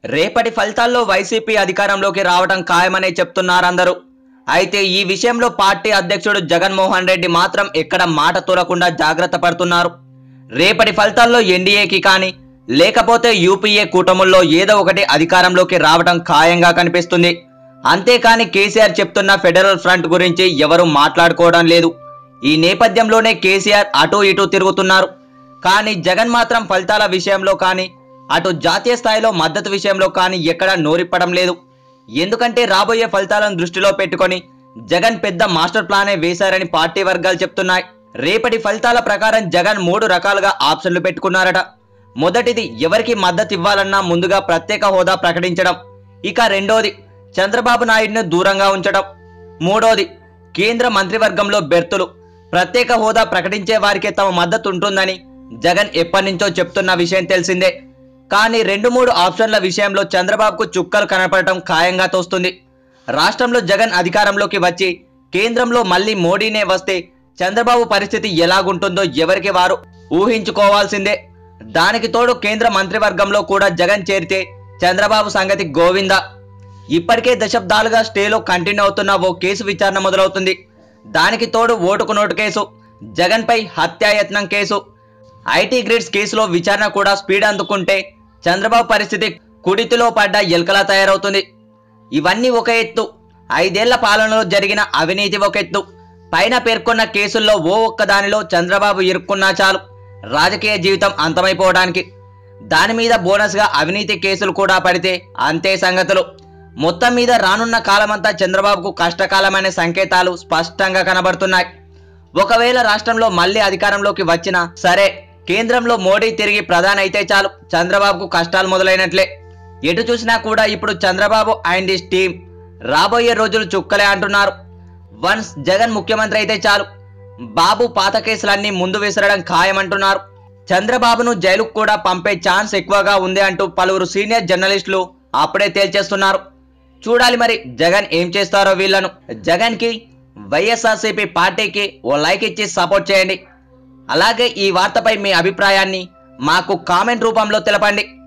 రేపటి ఫలితాల్లో వైసీపీ అధికారంలోకి రావడం ఖాయమనే చెప్తున్నారందరూ అయితే ఈ విషయంలో పార్టీ అధ్యక్షుడు జగన్మోహన్ రెడ్డి మాత్రం ఎక్కడ మాట తూరకుండా జాగ్రత్త పడుతున్నారు రేపటి ఫలితాల్లో ఎన్డీఏకి కానీ లేకపోతే యూపీఏ కూటముల్లో ఏదో ఒకటి అధికారంలోకి రావడం ఖాయంగా కనిపిస్తుంది అంతేకాని కేసీఆర్ చెప్తున్న ఫెడరల్ ఫ్రంట్ గురించి ఎవరు మాట్లాడుకోవడం లేదు ఈ నేపథ్యంలోనే కేసీఆర్ అటు ఇటు తిరుగుతున్నారు కానీ జగన్ మాత్రం ఫలితాల విషయంలో కానీ అటు జాతీయ స్థాయిలో మద్దతు విషయంలో కానీ ఎక్కడా నోరిప్పడం లేదు ఎందుకంటే రాబోయే ఫలితాలను దృష్టిలో పెట్టుకొని జగన్ పెద్ద మాస్టర్ ప్లానే వేశారని పార్టీ వర్గాలు చెప్తున్నాయి రేపటి ఫలితాల ప్రకారం జగన్ మూడు రకాలుగా ఆప్షన్లు పెట్టుకున్నారట మొదటిది ఎవరికి మద్దతు ఇవ్వాలన్నా ముందుగా ప్రత్యేక హోదా ప్రకటించడం ఇక రెండోది చంద్రబాబు నాయుడును దూరంగా ఉంచడం మూడోది కేంద్ర మంత్రివర్గంలో బెర్తులు ప్రత్యేక హోదా ప్రకటించే వారికే తమ మద్దతు ఉంటుందని జగన్ ఎప్పటి నుంచో చెప్తున్న విషయం తెలిసిందే కానీ రెండు మూడు ఆప్షన్ల విషయంలో చంద్రబాబుకు చుక్కలు కనపడటం ఖాయంగా తోస్తుంది రాష్ట్రంలో జగన్ అధికారంలోకి వచ్చి కేంద్రంలో మళ్ళీ మోడీనే వస్తే చంద్రబాబు పరిస్థితి ఎలాగుంటుందో ఎవరికి వారు ఊహించుకోవాల్సిందే దానికి తోడు కేంద్ర మంత్రివర్గంలో కూడా జగన్ చేరితే చంద్రబాబు సంగతి గోవిందా ఇప్పటికే దశాబ్దాలుగా స్టేలో కంటిన్యూ అవుతున్న ఓ కేసు విచారణ మొదలవుతుంది దానికి తోడు ఓటుకు నోటు కేసు జగన్పై హత్యాయత్నం కేసు ఐటీ గ్రిడ్స్ కేసులో విచారణ కూడా స్పీడ్ అందుకుంటే చంద్రబాబు పరిస్థితి కుడితిలో పడ్డ ఎలుకలా తయారవుతుంది ఇవన్నీ ఒక ఎత్తు ఐదేళ్ల పాలనలో జరిగిన అవినీతి ఒక ఎత్తు పైన పేర్కొన్న కేసుల్లో ఓ ఒక్క దానిలో చంద్రబాబు ఇరుక్కున్నా చాలు రాజకీయ జీవితం అంతమైపోవడానికి దాని మీద బోనస్గా అవినీతి కేసులు కూడా పడితే అంతే సంగతులు మొత్తం మీద రానున్న కాలమంతా చంద్రబాబుకు కష్టకాలమనే సంకేతాలు స్పష్టంగా కనబడుతున్నాయి ఒకవేళ రాష్ట్రంలో మళ్ళీ అధికారంలోకి వచ్చినా సరే కేంద్రంలో మోడీ తిరిగి ప్రధాని అయితే చాలు చంద్రబాబుకు కష్టాలు మొదలైనట్లే ఎటు చూసినా కూడా ఇప్పుడు చంద్రబాబు అండ్ హిస్ టీం రాబోయే రోజులు చుక్కలే అంటున్నారు వన్స్ జగన్ ముఖ్యమంత్రి అయితే చాలు బాబు పాత కేసులన్నీ ముందు విసరడం ఖాయమంటున్నారు చంద్రబాబును జైలుకు కూడా పంపే ఛాన్స్ ఎక్కువగా ఉంది అంటూ పలువురు సీనియర్ జర్నలిస్టులు అప్పుడే తేల్చేస్తున్నారు చూడాలి మరి జగన్ ఏం చేస్తారో వీళ్ళను జగన్ కి వైఎస్ఆర్సీపీ పార్టీకి ఓ లైక్ ఇచ్చి సపోర్ట్ చేయండి అలాగే ఈ వార్తపై మీ అభిప్రాయాన్ని మాకు కామెంట్ రూపంలో తెలపండి